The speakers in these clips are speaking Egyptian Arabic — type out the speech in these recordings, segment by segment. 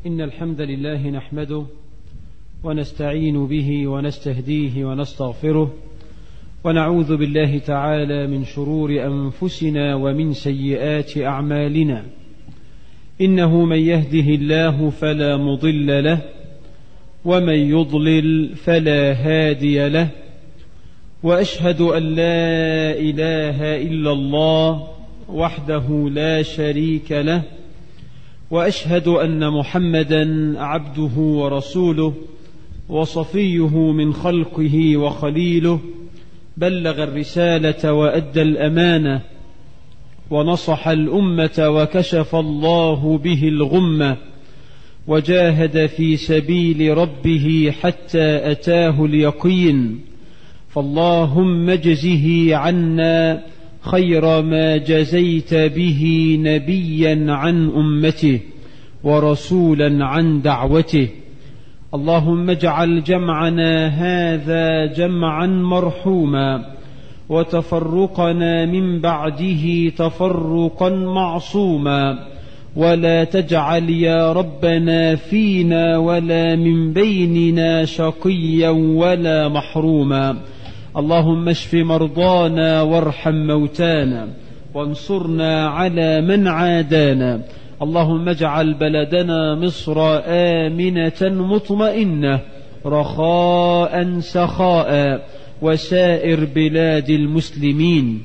إن الحمد لله نحمده ونستعين به ونستهديه ونستغفره ونعوذ بالله تعالى من شرور أنفسنا ومن سيئات أعمالنا إنه من يهده الله فلا مضل له ومن يضلل فلا هادي له وأشهد أن لا إله إلا الله وحده لا شريك له واشهد ان محمدا عبده ورسوله وصفيه من خلقه وخليله بلغ الرساله وادى الامانه ونصح الامه وكشف الله به الغمه وجاهد في سبيل ربه حتى اتاه اليقين فاللهم اجزه عنا خير ما جزيت به نبيا عن امته ورسولا عن دعوته اللهم اجعل جمعنا هذا جمعا مرحوما وتفرقنا من بعده تفرقا معصوما ولا تجعل يا ربنا فينا ولا من بيننا شقيا ولا محروما اللهم اشف مرضانا وارحم موتانا وانصرنا على من عادانا اللهم اجعل بلدنا مصر امنه مطمئنه رخاء سخاء وسائر بلاد المسلمين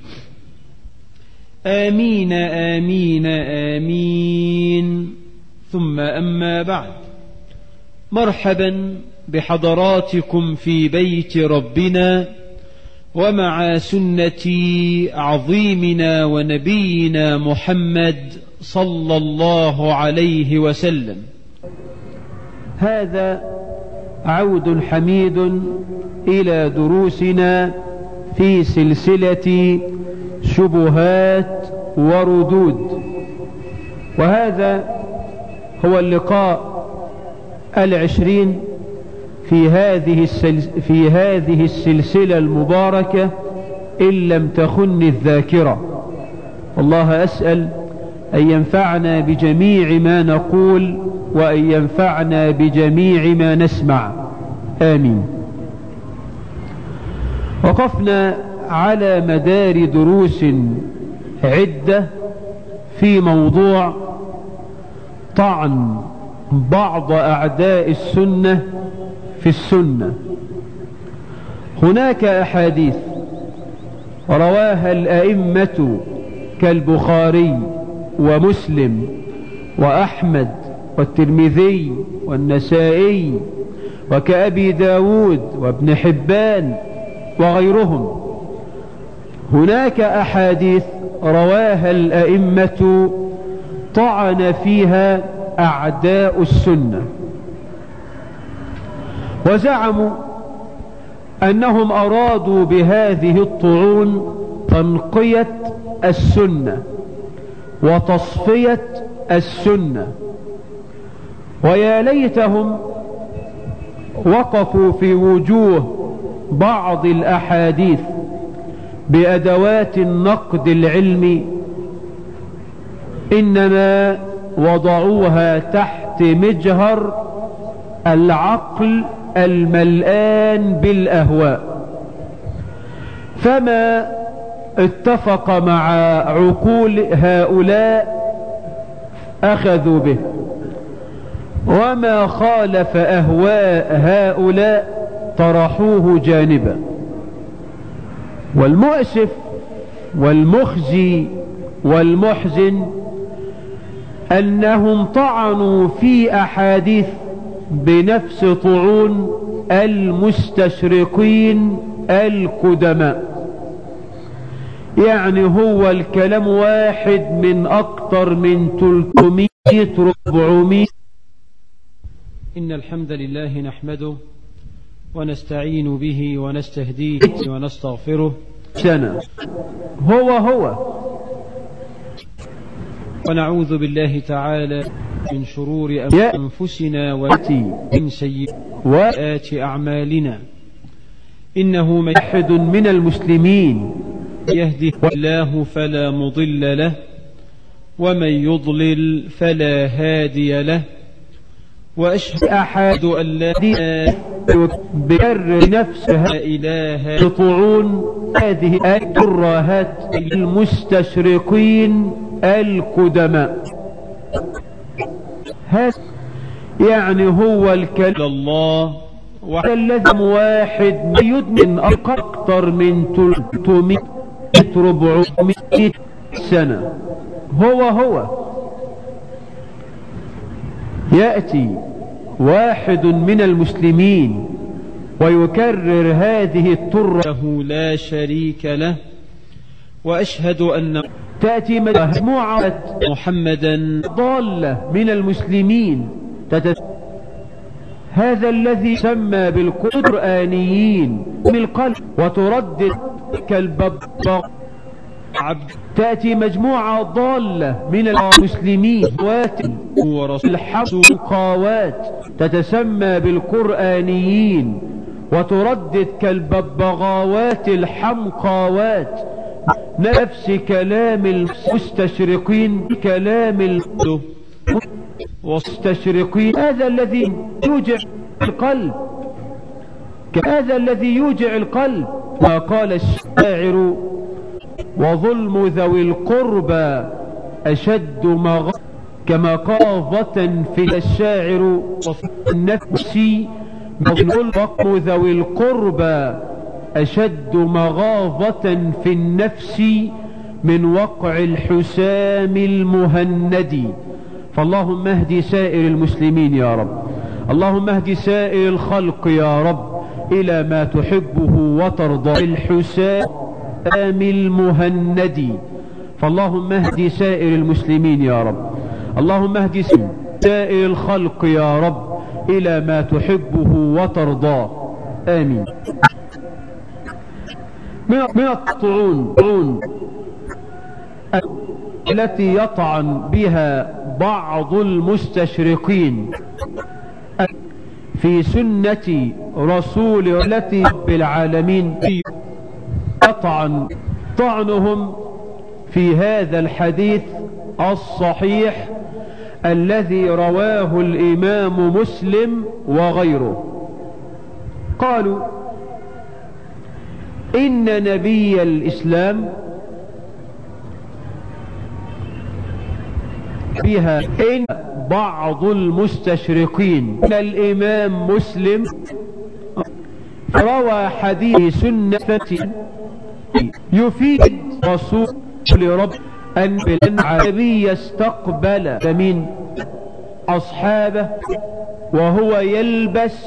امين امين امين ثم اما بعد مرحبا بحضراتكم في بيت ربنا ومع سنة عظيمنا ونبينا محمد صلى الله عليه وسلم هذا عود حميد إلى دروسنا في سلسلة شبهات وردود وهذا هو اللقاء العشرين في هذه في هذه السلسلة المباركة إن لم تخن الذاكرة الله أسأل أن ينفعنا بجميع ما نقول وأن ينفعنا بجميع ما نسمع آمين وقفنا على مدار دروس عدة في موضوع طعن بعض أعداء السنة في السنة هناك أحاديث رواها الأئمة كالبخاري ومسلم وأحمد والترمذي والنسائي وكأبي داود وابن حبان وغيرهم هناك أحاديث رواها الأئمة طعن فيها أعداء السنة وزعموا أنهم أرادوا بهذه الطعون تنقية السنة وتصفية السنة ويا ليتهم وقفوا في وجوه بعض الأحاديث بأدوات النقد العلمي إنما وضعوها تحت مجهر العقل الملآن بالأهواء فما اتفق مع عقول هؤلاء أخذوا به وما خالف أهواء هؤلاء طرحوه جانبا والمؤسف والمخزي والمحزن أنهم طعنوا في أحاديث بنفس طعون المستشرقين القدماء يعني هو الكلام واحد من أكثر من 300 400 إن الحمد لله نحمده ونستعين به ونستهديه ونستغفره سنة هو هو ونعوذ بالله تعالى من شرور يا- أنفسنا ومن سيئات أعمالنا إنه من واحد من المسلمين يهده الله فلا مضل له ومن يضلل فلا هادي له وأشهد أحد أن لا بكر نفسها إله طعون هذه الترهات المستشرقين القدماء هذا يعني هو الكلام إلا الله وحده الذي واحد يدمن أكثر من 300 400 سنة هو هو يأتي واحد من المسلمين ويكرر هذه الطرة لا شريك له وأشهد أن تأتي مجموعة محمدا ضالة من المسلمين تتس... هذا الذي سمى بالقرآنيين من القلب وتردد كالببغ عبد تأتي مجموعة ضالة من المسلمين وات ورسول الحقاوات تتسمى بالقرآنيين وتردد كالببغاوات الحمقاوات نفس كلام المستشرقين كلام المستشرقين هذا الذي يوجع القلب هذا الذي يوجع القلب ما قال الشاعر وظلم ذوي القربى أشد مغ كما قاضة في الشاعر النفسي ظلم ذوي القربى أشد مغاضة في النفس من وقع الحسام المهندي فاللهم اهد سائر المسلمين يا رب اللهم اهد سائر الخلق يا رب إلى ما تحبه وترضى الحسام المهندي فاللهم اهد سائر المسلمين يا رب اللهم اهد سائر الخلق يا رب إلى ما تحبه وترضاه آمين من الطعون طعون التي يطعن بها بعض المستشرقين في سنة رسول التي رب العالمين يطعن طعنهم في هذا الحديث الصحيح الذي رواه الإمام مسلم وغيره قالوا إن نبي الإسلام بها إن بعض المستشرقين إن الإمام مسلم روى حديث سنة يفيد رسول رب أن النبي يستقبل من أصحابه وهو يلبس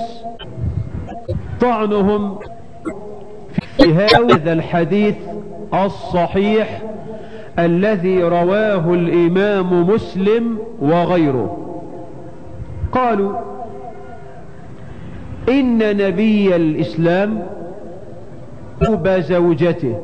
طعنهم في هذا الحديث الصحيح الذي رواه الإمام مسلم وغيره قالوا إن نبي الإسلام أب زوجته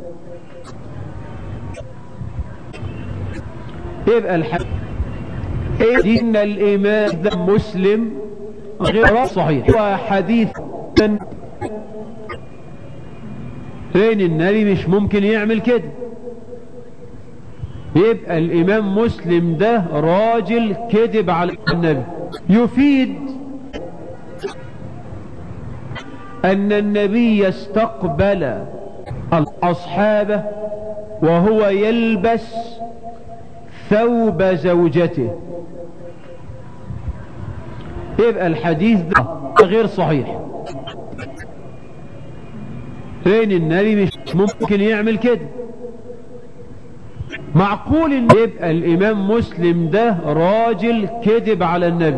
يبقى الحديث إن الإمام مسلم غير صحيح وحديث لأن النبي مش ممكن يعمل كده يبقى الإمام مسلم ده راجل كذب على النبي يفيد أن النبي استقبل الأصحاب وهو يلبس ثوب زوجته يبقى الحديث ده غير صحيح لأن النبي مش ممكن يعمل كده معقول ان يبقى الامام مسلم ده راجل كذب على النبي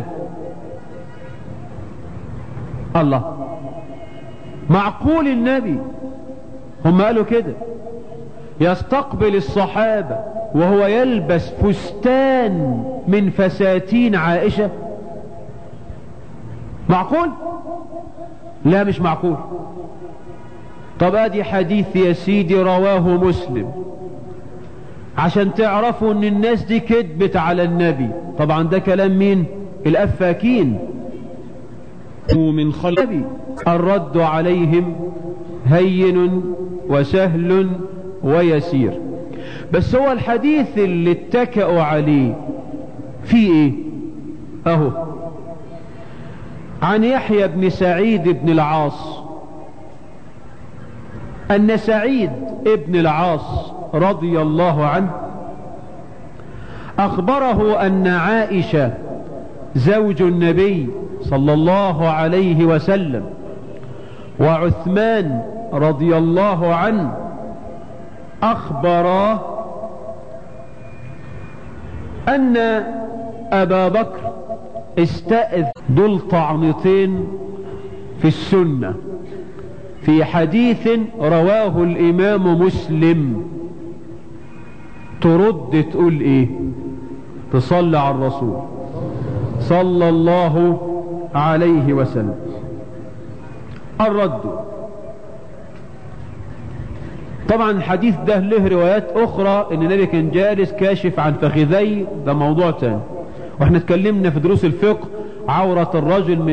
الله معقول النبي هم قالوا كده يستقبل الصحابة وهو يلبس فستان من فساتين عائشة معقول لا مش معقول طب ادي حديث يا سيدي رواه مسلم عشان تعرفوا ان الناس دي كذبت على النبي طبعا ده كلام مين الافاكين من خلق النبي الرد عليهم هين وسهل ويسير بس هو الحديث اللي اتكأوا عليه في ايه اهو عن يحيى بن سعيد بن العاص أن سعيد بن العاص رضي الله عنه أخبره أن عائشة زوج النبي صلى الله عليه وسلم وعثمان رضي الله عنه أخبرا أن أبا بكر استأذ دول طعنتين في السنة في حديث رواه الإمام مسلم ترد تقول إيه تصلي على الرسول صلى الله عليه وسلم الرد طبعا الحديث ده له روايات اخرى ان النبي كان جالس كاشف عن فخذي ده موضوع تاني واحنا اتكلمنا في دروس الفقه عورة الرجل من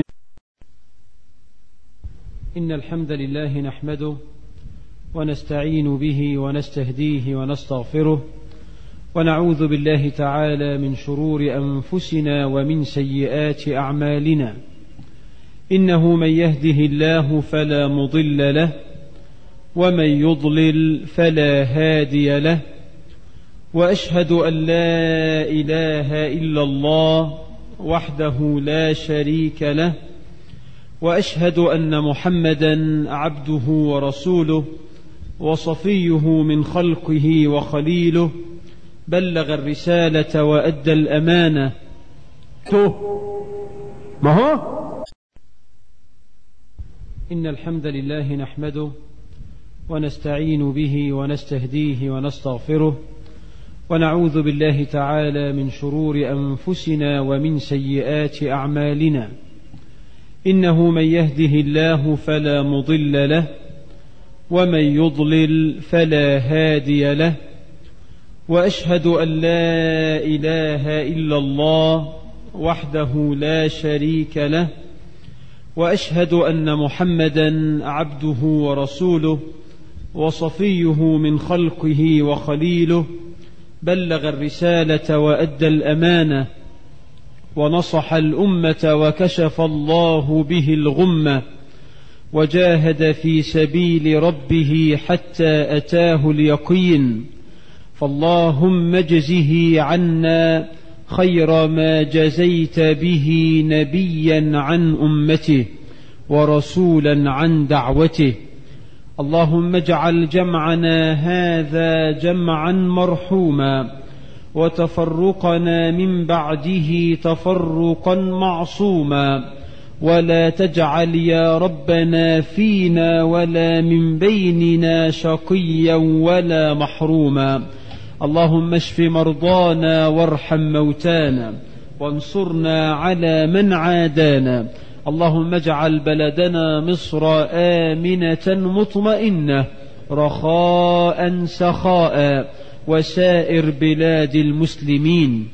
إن الحمد لله نحمده ونستعين به ونستهديه ونستغفره ونعوذ بالله تعالى من شرور أنفسنا ومن سيئات أعمالنا إنه من يهده الله فلا مضل له ومن يضلل فلا هادي له واشهد ان لا اله الا الله وحده لا شريك له واشهد ان محمدا عبده ورسوله وصفيه من خلقه وخليله بلغ الرساله وادى الامانه ما هو إن الحمد لله نحمده ونستعين به ونستهديه ونستغفره ونعوذ بالله تعالى من شرور أنفسنا ومن سيئات أعمالنا إنه من يهده الله فلا مضل له ومن يضلل فلا هادي له وأشهد أن لا إله إلا الله وحده لا شريك له واشهد ان محمدا عبده ورسوله وصفيه من خلقه وخليله بلغ الرساله وادى الامانه ونصح الامه وكشف الله به الغمه وجاهد في سبيل ربه حتى اتاه اليقين فاللهم اجزه عنا خير ما جزيت به نبيا عن امته ورسولا عن دعوته اللهم اجعل جمعنا هذا جمعا مرحوما وتفرقنا من بعده تفرقا معصوما ولا تجعل يا ربنا فينا ولا من بيننا شقيا ولا محروما اللهم اشف مرضانا وارحم موتانا وانصرنا على من عادانا اللهم اجعل بلدنا مصر امنه مطمئنه رخاء سخاء وسائر بلاد المسلمين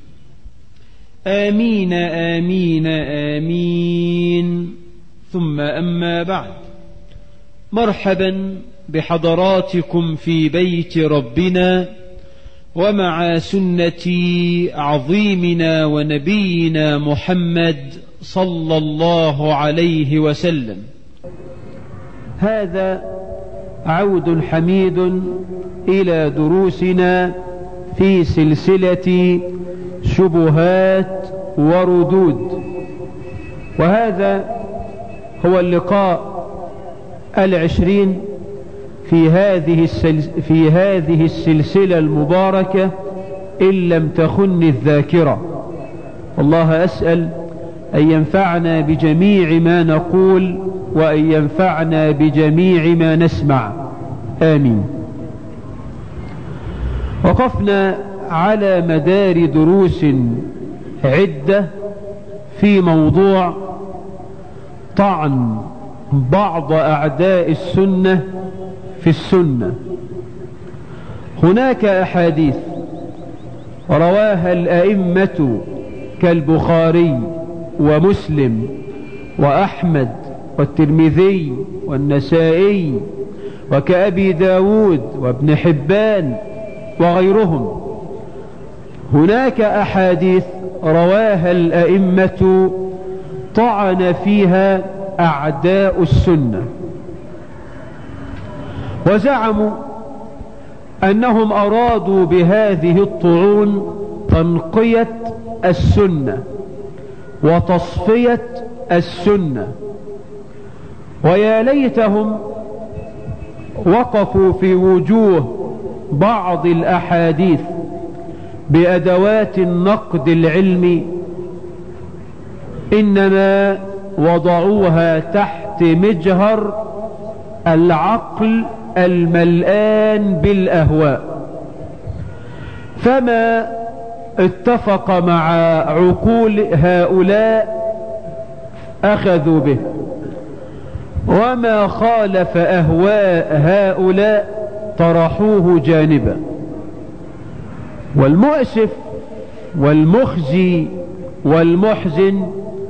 امين امين امين ثم اما بعد مرحبا بحضراتكم في بيت ربنا ومع سنة عظيمنا ونبينا محمد صلى الله عليه وسلم هذا عود حميد إلى دروسنا في سلسلة شبهات وردود وهذا هو اللقاء العشرين في هذه في هذه السلسلة المباركة إن لم تخن الذاكرة والله أسأل أن ينفعنا بجميع ما نقول وأن ينفعنا بجميع ما نسمع آمين وقفنا على مدار دروس عدة في موضوع طعن بعض أعداء السنة في السنة هناك أحاديث رواها الأئمة كالبخاري ومسلم وأحمد والترمذي والنسائي وكأبي داود وابن حبان وغيرهم هناك أحاديث رواها الأئمة طعن فيها أعداء السنة وزعموا أنهم أرادوا بهذه الطعون تنقية السنة وتصفية السنة ويا ليتهم وقفوا في وجوه بعض الأحاديث بأدوات النقد العلمي إنما وضعوها تحت مجهر العقل الملآن بالأهواء فما اتفق مع عقول هؤلاء أخذوا به وما خالف أهواء هؤلاء طرحوه جانبا والمؤسف والمخزي والمحزن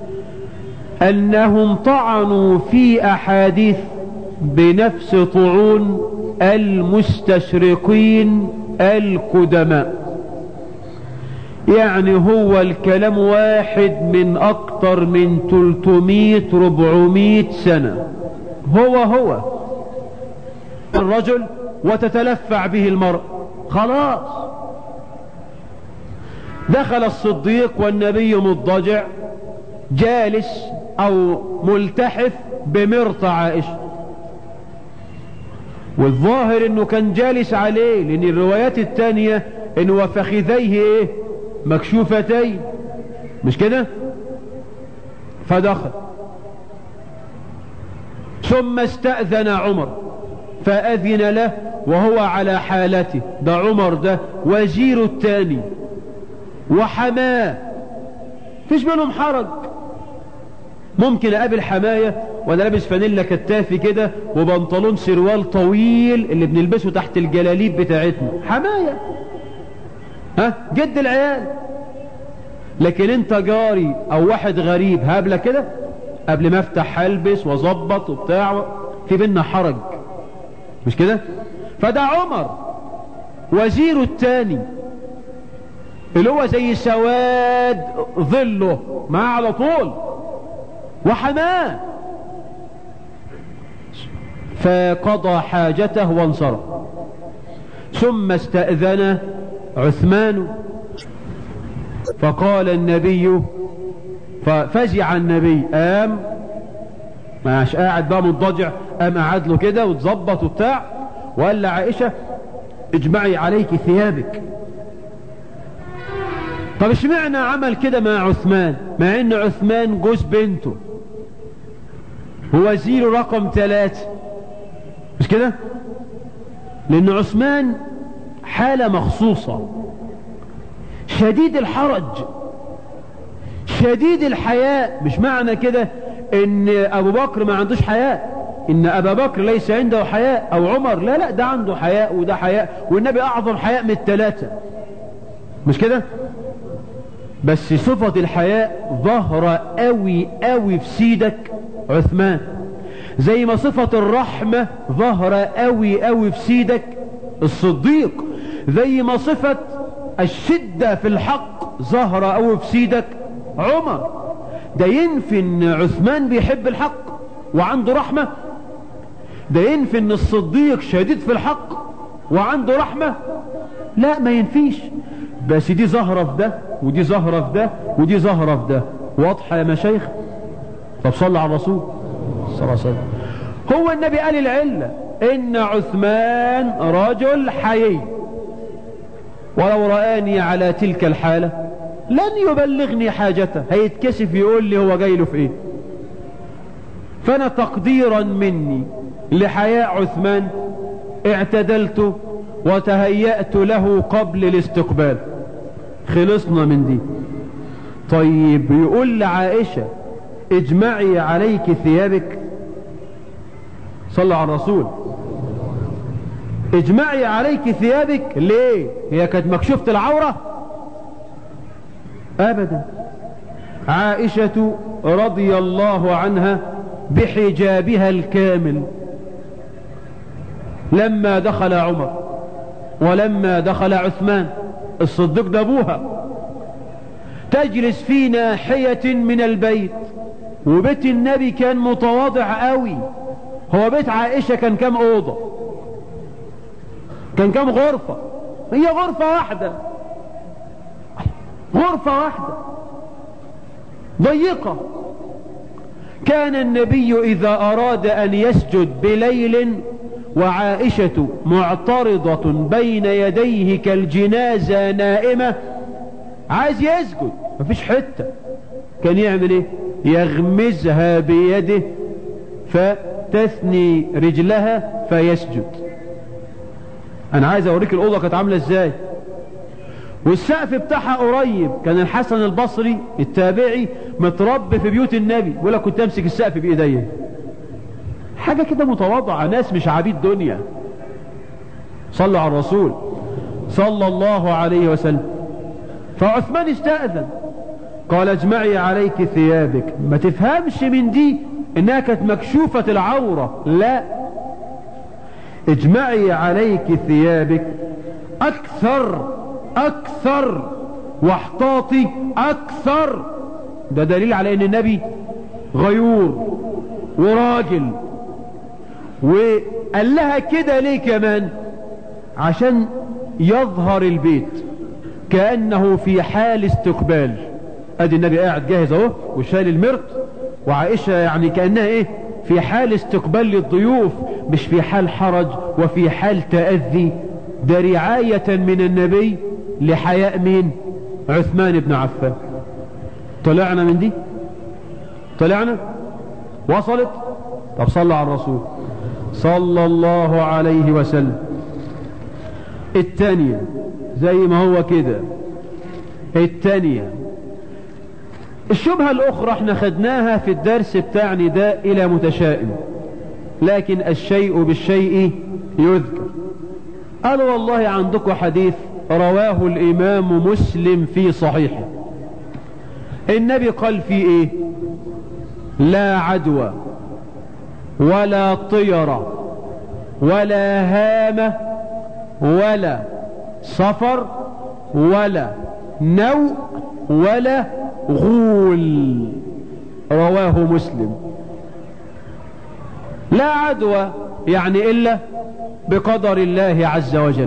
أنهم طعنوا في أحاديث بنفس طعون المستشرقين القدماء يعني هو الكلام واحد من أكتر من 300 400 سنة هو هو الرجل وتتلفع به المرء خلاص دخل الصديق والنبي مضجع جالس او ملتحف بمرط عائشة والظاهر انه كان جالس عليه لان الروايات التانية ان وفخذيه ايه مكشوفتين مش كده فدخل ثم استأذن عمر فأذن له وهو على حالته ده عمر ده وزير التاني وحماه فيش منهم حرج ممكن اقابل حماية وانا لابس فانيلا كتافي كده وبنطلون سروال طويل اللي بنلبسه تحت الجلاليب بتاعتنا حماية ها جد العيال لكن انت جاري او واحد غريب هابلة كده قبل ما افتح هلبس واظبط وبتاع في بينا حرج مش كده فده عمر وزيره التاني اللي هو زي سواد ظله معاه على طول وحماه فقضى حاجته وانصرف ثم استأذن عثمان فقال النبي ففزع النبي قام مش قاعد بقى مضجع قام قعد له كده وتظبط وبتاع وقال لعائشة اجمعي عليك ثيابك طب اشمعنى عمل كده مع عثمان مع ان عثمان جوز بنته هو وزير رقم ثلاثة مش كده لان عثمان حالة مخصوصة شديد الحرج شديد الحياء مش معنى كده ان ابو بكر ما عندوش حياء ان ابا بكر ليس عنده حياء او عمر لا لا ده عنده حياء وده حياء والنبي اعظم حياء من الثلاثة مش كده بس صفة الحياء ظهر قوي قوي في سيدك عثمان زي ما صفة الرحمة ظهر قوي قوي في سيدك الصديق زي ما صفة الشدة في الحق ظهر قوي في سيدك عمر ده ينفي ان عثمان بيحب الحق وعنده رحمة ده ينفي ان الصديق شديد في الحق وعنده رحمة لا ما ينفيش بس دي ظاهرة في ده ودي ظاهرة في ده ودي ظاهرة في ده واضحة يا مشايخ طب صلى على الرسول صلى الله عليه وسلم هو النبي قال العلة ان عثمان رجل حيي ولو رآني على تلك الحالة لن يبلغني حاجته هيتكسف يقول لي هو جاي له في ايه فانا تقديرا مني لحياء عثمان اعتدلت وتهيأت له قبل الاستقبال خلصنا من دي طيب يقول لعائشة اجمعي عليك ثيابك صلى على الرسول اجمعي عليك ثيابك ليه هي كانت مكشوفة العورة ابدا عائشة رضي الله عنها بحجابها الكامل لما دخل عمر ولما دخل عثمان الصديق ده ابوها تجلس في ناحية من البيت وبيت النبي كان متواضع قوي هو بيت عائشة كان كام اوضة كان كام غرفة هي غرفة واحدة غرفة واحدة ضيقة كان النبي إذا أراد أن يسجد بليل وعائشة معترضة بين يديه كالجنازة نائمة عايز يسجد مفيش حتة كان يعمل ايه يغمزها بيده فتثني رجلها فيسجد انا عايز اوريك الاوضه كانت عامله ازاي والسقف بتاعها قريب كان الحسن البصري التابعي متربي في بيوت النبي يقول لك كنت امسك السقف بايديا حاجه كده متواضعه ناس مش عبيد دنيا صلوا على الرسول صلى الله عليه وسلم فعثمان استأذن قال اجمعي عليك ثيابك ما تفهمش من دي انها كانت مكشوفة العورة لا اجمعي عليك ثيابك اكثر اكثر واحتاطي اكثر ده دليل على ان النبي غيور وراجل وقال لها كده ليه كمان عشان يظهر البيت كأنه في حال استقبال ادي النبي قاعد جاهز اهو وشايل المرط وعائشة يعني كأنها ايه في حال استقبال للضيوف مش في حال حرج وفي حال تأذي ده رعاية من النبي لحياء مين عثمان بن عفان طلعنا من دي طلعنا وصلت طب صلى على الرسول صلى الله عليه وسلم الثانية زي ما هو كده الثانية الشبهة الأخرى احنا خدناها في الدرس بتاع نداء إلى متشائم لكن الشيء بالشيء يذكر قالوا والله عندكم حديث رواه الإمام مسلم في صحيحه النبي قال فيه ايه لا عدوى ولا طيرة ولا هامة ولا صفر ولا نوء ولا غول رواه مسلم لا عدوى يعني إلا بقدر الله عز وجل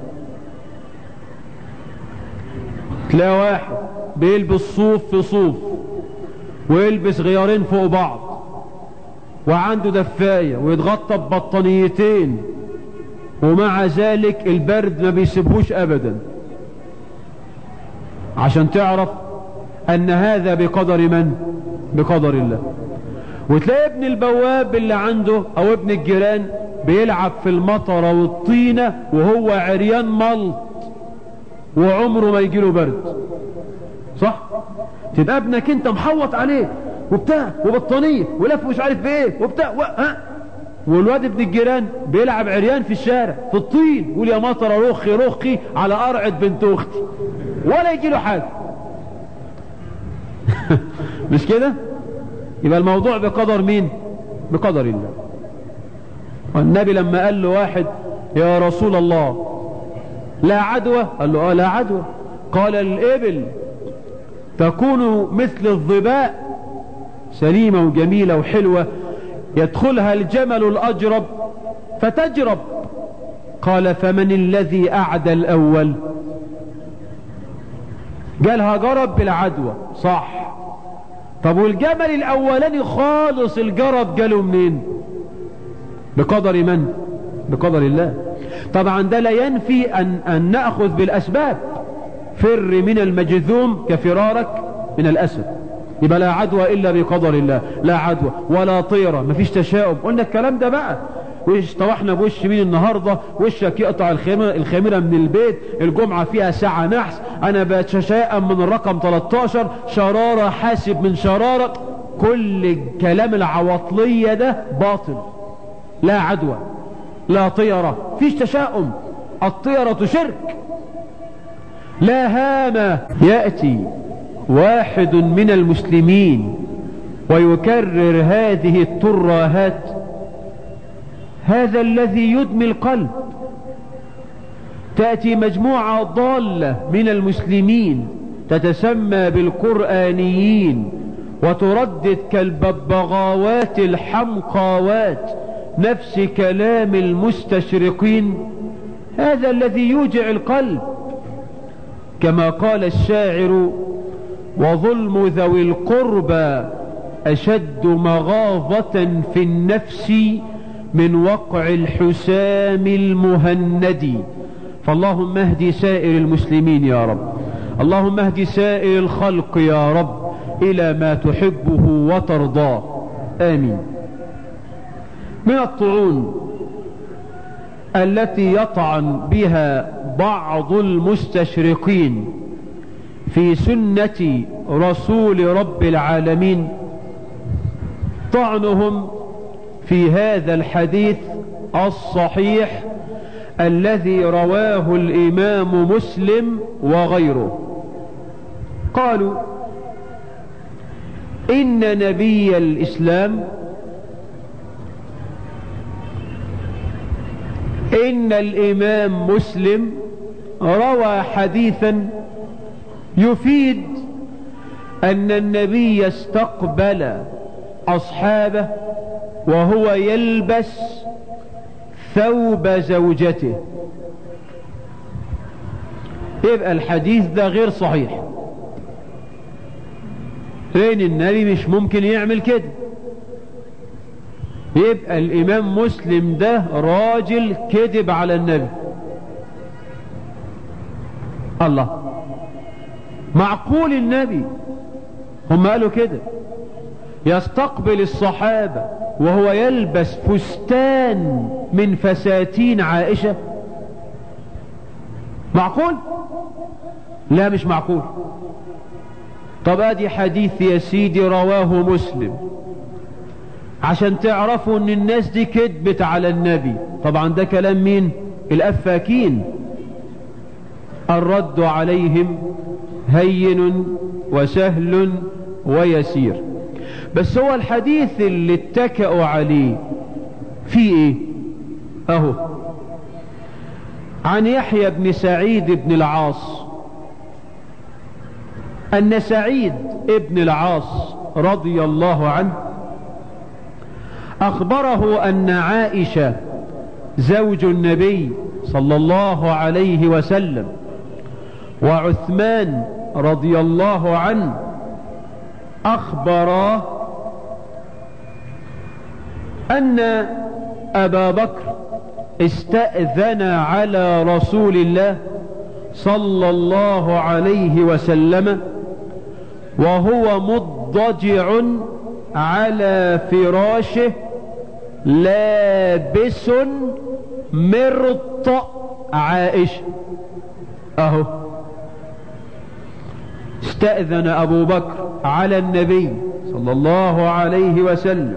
تلاقي واحد بيلبس صوف في صوف ويلبس غيارين فوق بعض وعنده دفاية ويتغطى ببطانيتين ومع ذلك البرد ما بيسيبهوش ابدا عشان تعرف ان هذا بقدر من بقدر الله وتلاقي ابن البواب اللي عنده او ابن الجيران بيلعب في المطره والطينة وهو عريان ملط وعمره ما يجيله برد صح تبقى ابنك انت محوط عليه وبتاع وبطانية ولف مش عارف بايه وبتاع و... ها والواد ابن الجيران بيلعب عريان في الشارع في الطين يقول يا مطر رخي رخي على قرعة بنت اختي ولا يجي له حاجة مش كده يبقى الموضوع بقدر مين بقدر الله والنبي لما قال له واحد يا رسول الله لا عدوى قال له اه لا عدوى قال الابل تكون مثل الظباء سليمة وجميلة وحلوة يدخلها الجمل الأجرب فتجرب قال فمن الذي أعدى الأول قالها جرب بالعدوى صح طب والجمل الأولاني خالص الجرب جاله منين بقدر من بقدر الله طبعا ده لا ينفي أن, أن نأخذ بالأسباب فر من المجذوم كفرارك من الأسد يبقى لا عدوى إلا بقدر الله لا عدوى ولا طيرة مفيش تشاؤم قلنا الكلام ده بقى وش طوحنا بوش مين النهاردة وشك يقطع الخامرة, الخامرة من البيت الجمعة فيها ساعة نحس انا بتشائم من الرقم 13 شرارة حاسب من شرارة كل الكلام العواطلية ده باطل لا عدوى لا طيرة فيش تشاؤم الطيرة شرك لا هامة يأتي واحد من المسلمين ويكرر هذه الترهات هذا الذي يدمي القلب تأتي مجموعة ضالة من المسلمين تتسمى بالقرآنيين وتردد كالببغاوات الحمقاوات نفس كلام المستشرقين هذا الذي يوجع القلب كما قال الشاعر وظلم ذوي القربى أشد مغاظة في النفس من وقع الحسام المهند فاللهم اهدي سائر المسلمين يا رب اللهم اهدي سائر الخلق يا رب إلى ما تحبه وترضاه آمين من الطعون التي يطعن بها بعض المستشرقين في سنة رسول رب العالمين طعنهم في هذا الحديث الصحيح الذي رواه الإمام مسلم وغيره قالوا إن نبي الإسلام إن الإمام مسلم روى حديثا يفيد أن النبي استقبل أصحابه وهو يلبس ثوب زوجته يبقى الحديث ده غير صحيح لأن النبي مش ممكن يعمل كده يبقى الإمام مسلم ده راجل كذب على النبي الله معقول النبي هم قالوا كده يستقبل الصحابة وهو يلبس فستان من فساتين عائشة معقول لا مش معقول طب ادي حديث يا سيدي رواه مسلم عشان تعرفوا ان الناس دي كذبت على النبي طبعا ده كلام مين الافاكين الرد عليهم هين وسهل ويسير بس هو الحديث اللي اتكأوا عليه في ايه اهو عن يحيى بن سعيد بن العاص ان سعيد ابن العاص رضي الله عنه اخبره ان عائشة زوج النبي صلى الله عليه وسلم وعثمان رضي الله عنه اخبرا ان ابا بكر استأذن على رسول الله صلى الله عليه وسلم وهو مضجع على فراشه لابس مرط عائشة اهو استأذن ابو بكر على النبي صلى الله عليه وسلم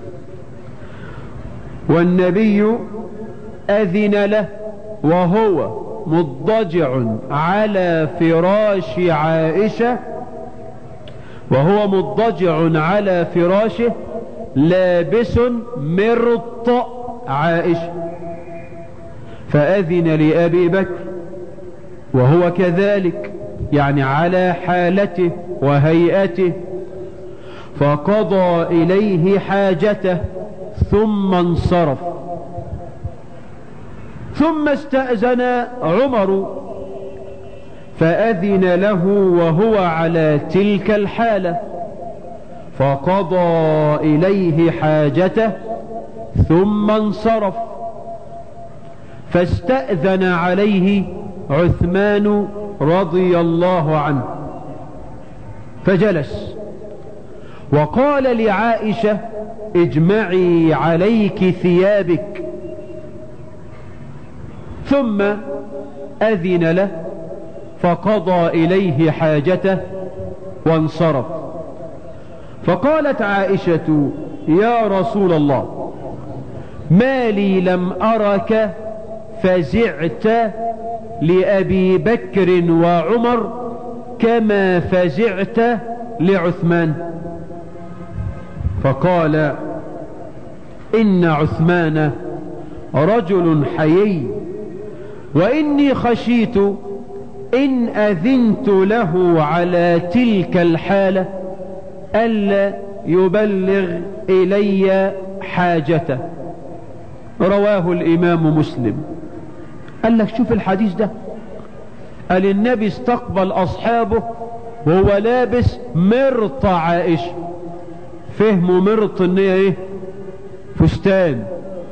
والنبي اذن له وهو مضجع على فراش عائشة وهو مضجع على فراشه لابس مرط عائشة فأذن لأبي بكر وهو كذلك يعني على حالته وهيئته فقضى إليه حاجته ثم انصرف ثم استأذن عمر فأذن له وهو على تلك الحالة فقضى إليه حاجته ثم انصرف فاستأذن عليه عثمان رضي الله عنه فجلس وقال لعائشة اجمعي عليك ثيابك ثم أذن له فقضى إليه حاجته وانصرف فقالت عائشة يا رسول الله ما لي لم أرك فزعت لأبي بكر وعمر كما فزعت لعثمان فقال إن عثمان رجل حيي وإني خشيت إن أذنت له على تلك الحالة ألا يبلغ إلي حاجته رواه الإمام مسلم قال لك شوف الحديث ده قال النبي استقبل أصحابه وهو لابس مرط عائشة فهموا مرط ان هي ايه فستان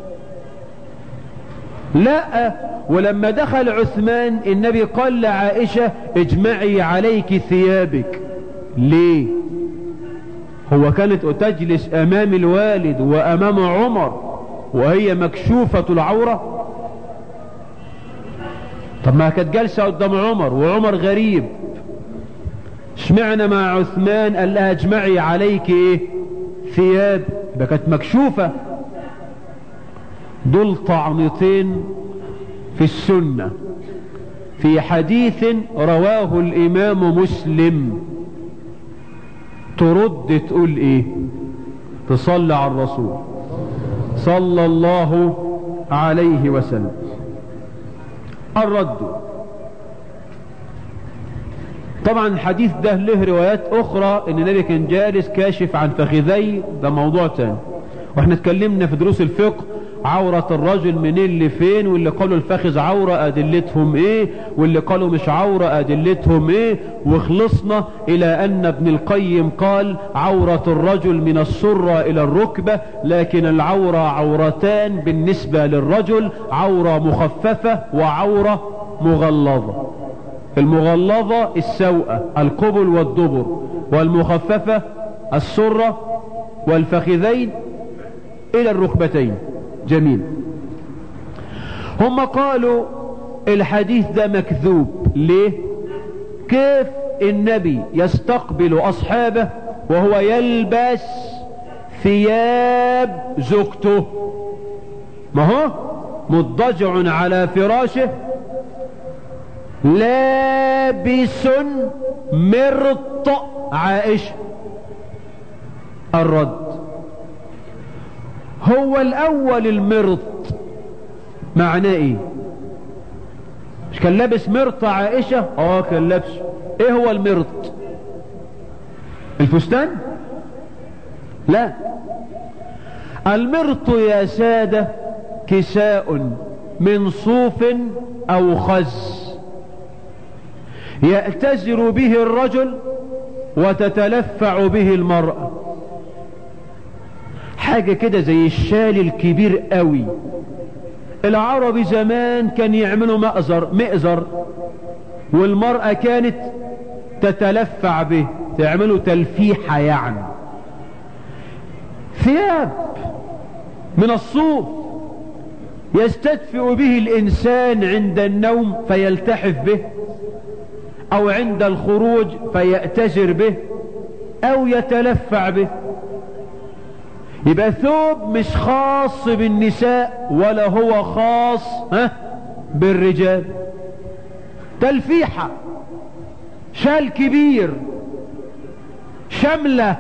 لا ولما دخل عثمان النبي قال لعائشة اجمعي عليك ثيابك ليه هو كانت تجلس امام الوالد وامام عمر وهي مكشوفة العورة طب ما كانت جالسة قدام عمر وعمر غريب اشمعنا مع عثمان قال لها اجمعي عليك ايه ثياب ده كانت مكشوفة دول طعنتين في السنة في حديث رواه الامام مسلم ترد تقول ايه تصلي على الرسول صلى الله عليه وسلم الرد طبعا الحديث ده له روايات اخرى ان النبي كان جالس كاشف عن فخذي ده موضوع تاني واحنا اتكلمنا في دروس الفقه عورة الرجل منين لفين واللي قالوا الفخذ عورة ادلتهم ايه واللي قالوا مش عورة ادلتهم ايه وخلصنا الى ان ابن القيم قال عورة الرجل من السرة الى الركبة لكن العورة عورتان بالنسبة للرجل عورة مخففة وعورة مغلظة المغلظة السوءة القبل والدبر والمخففة السرة والفخذين الى الركبتين جميل هم قالوا الحديث ده مكذوب ليه كيف النبي يستقبل اصحابه وهو يلبس ثياب زوجته ما هو مضجع على فراشه لابس مرط عائشة الرد هو الاول المرط معناه ايه مش كان لابس مرط عائشة اه كان لابس ايه هو المرط الفستان لا المرط يا سادة كساء من صوف او خز يأتزر به الرجل وتتلفع به المرأة حاجة كده زي الشال الكبير قوي العرب زمان كان يعملوا مأزر مئزر والمرأة كانت تتلفع به تعملوا تلفيحة يعني ثياب من الصوف يستدفئ به الإنسان عند النوم فيلتحف به أو عند الخروج فيأتزر به أو يتلفع به يبقى ثوب مش خاص بالنساء ولا هو خاص ها بالرجال تلفيحة شال كبير شملة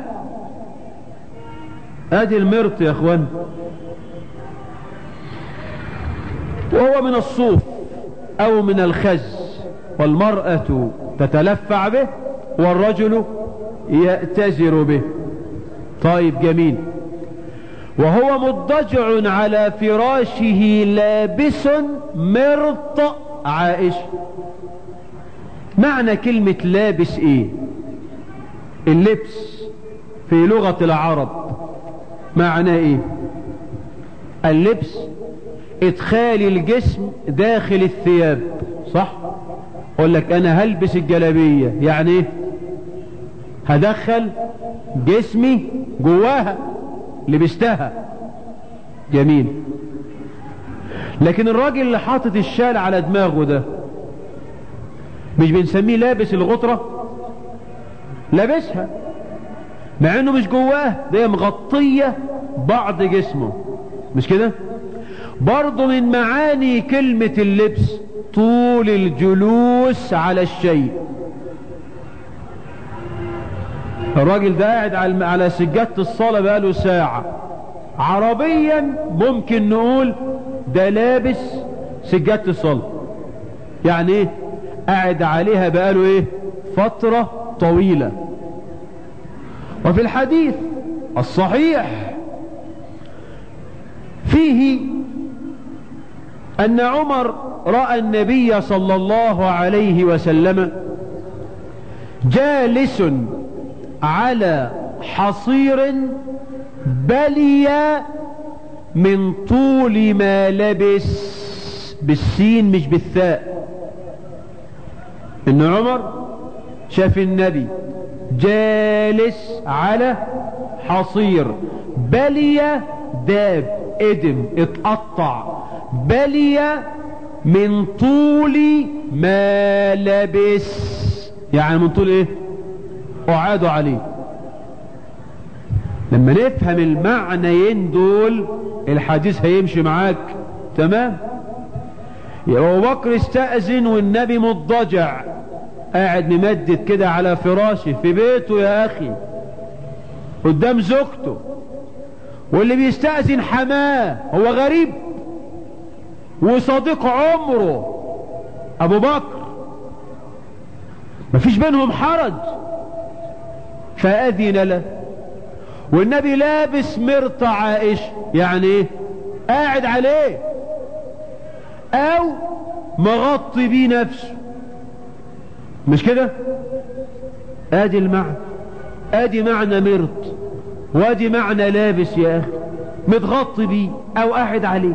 ادي المرط يا اخوان وهو من الصوف او من الخز والمرأة تتلفع به والرجل يأتزر به طيب جميل وهو مضجع على فراشه لابس مرط عائشة معنى كلمة لابس ايه اللبس في لغة العرب معنى ايه اللبس ادخال الجسم داخل الثياب صح اقول لك انا هلبس الجلابية يعني ايه هدخل جسمي جواها لبستها جميل لكن الراجل اللي حاطط الشال على دماغه ده مش بنسميه لابس الغطرة لابسها مع انه مش جواه ده مغطية بعض جسمه مش كده برضه من معاني كلمة اللبس طول الجلوس على الشيء الراجل ده قاعد على على سجادة الصلاة بقاله ساعة عربيا ممكن نقول ده لابس سجادة الصلاة يعني ايه قاعد عليها بقاله ايه فترة طويلة وفي الحديث الصحيح فيه أن عمر رأى النبي صلى الله عليه وسلم جالس على حصير بلي من طول ما لبس بالسين مش بالثاء ان عمر شاف النبي جالس على حصير بلي داب ادم اتقطع بلي من طول ما لبس يعني من طول ايه اعادوا عليه لما نفهم المعنيين دول الحديث هيمشي معاك تمام يا ابو بكر استأذن والنبي مضجع قاعد ممدد كده على فراشه في بيته يا اخي قدام زوجته واللي بيستأذن حماه هو غريب وصديق عمره ابو بكر مفيش بينهم حرج فأذن له والنبي لابس مرط عائشة يعني ايه قاعد عليه او مغطي بيه نفسه مش كده ادي المعنى ادي معنى مرط وادي معنى لابس يا اخي متغطي بيه او قاعد عليه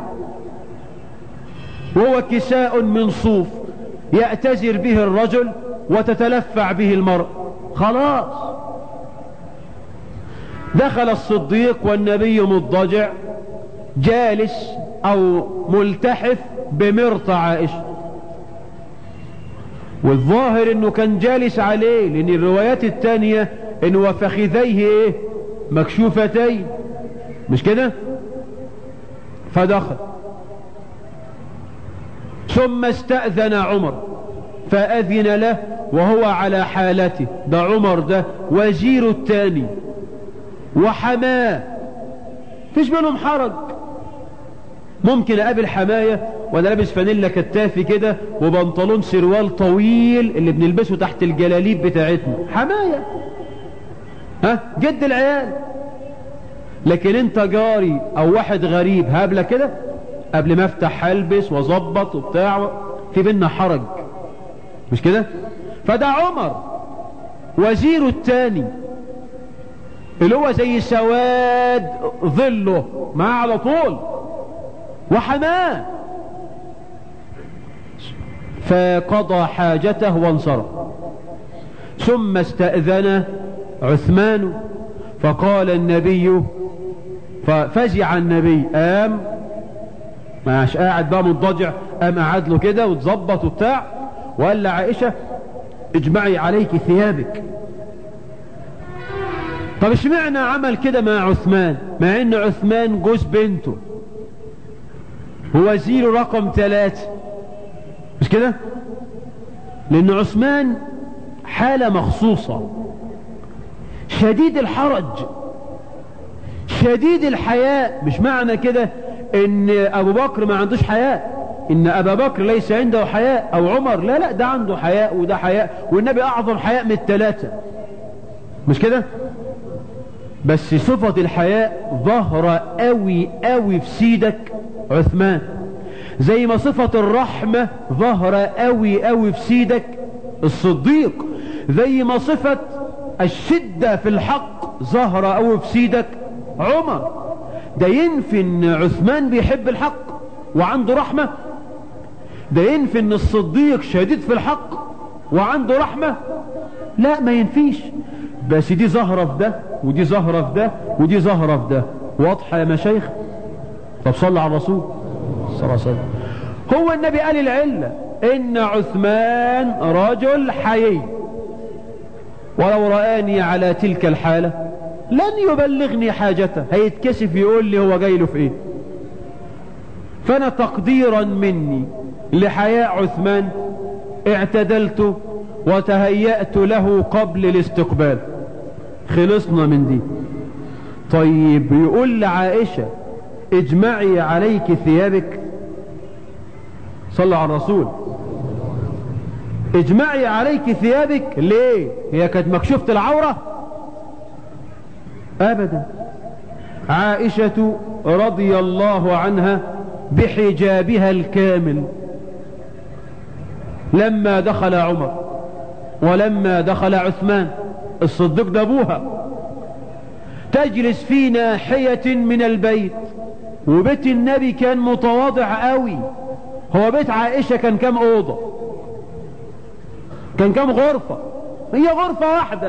وهو كساء من صوف يأتزر به الرجل وتتلفع به المرء خلاص دخل الصديق والنبي مضجع جالس او ملتحف بمرط عائشة والظاهر انه كان جالس عليه لان الروايات التانية انه وفخذيه ايه مكشوفتين مش كده فدخل ثم استأذن عمر فأذن له وهو على حالته ده عمر ده وزير التاني وحماه فيش منهم حرج ممكن اقابل حماية وانا لابس فانيلا كتافي كده وبنطلون سروال طويل اللي بنلبسه تحت الجلاليب بتاعتنا حماية ها جد العيال لكن انت جاري او واحد غريب هابله كده قبل ما افتح هلبس واظبط وبتاع في بينا حرج مش كده فده عمر وزيره التاني اللي هو زي سواد ظله معاه على طول وحماه فقضى حاجته وانصرف ثم استأذن عثمان فقال النبي ففزع النبي قام مش قاعد بقى مضجع قام قعد له كده وتظبط وبتاع وقال لعائشة اجمعي عليك ثيابك طب اشمعنى عمل كده مع عثمان مع ان عثمان جوز بنته هو وزير رقم ثلاثة مش كده لان عثمان حالة مخصوصة شديد الحرج شديد الحياء مش معنى كده ان ابو بكر ما عندوش حياء ان ابا بكر ليس عنده حياء او عمر لا لا ده عنده حياء وده حياء والنبي اعظم حياء من الثلاثة مش كده بس صفة الحياء ظهر قوي قوي في سيدك عثمان زي ما صفة الرحمة ظهر قوي قوي في سيدك الصديق زي ما صفة الشدة في الحق ظهر قوي في سيدك عمر ده ينفي ان عثمان بيحب الحق وعنده رحمة ده ينفي ان الصديق شديد في الحق وعنده رحمة لا ما ينفيش بس دي ظاهرة في ده ودي ظاهرة في ده ودي ظاهرة في ده واضحة يا مشايخ طب صلى على الرسول صلى الله عليه وسلم هو النبي قال العلة ان عثمان رجل حيي ولو رآني على تلك الحالة لن يبلغني حاجته هيتكسف يقول لي هو جاي له في ايه فانا تقديرا مني لحياء عثمان اعتدلت وتهيأت له قبل الاستقبال خلصنا من دي طيب يقول لعائشة اجمعي عليك ثيابك صلى على الرسول اجمعي عليك ثيابك ليه هي كانت مكشوفة العورة ابدا عائشة رضي الله عنها بحجابها الكامل لما دخل عمر ولما دخل عثمان الصديق ده ابوها تجلس في ناحية من البيت وبيت النبي كان متواضع قوي هو بيت عائشة كان كام اوضة كان كام غرفة هي غرفة واحدة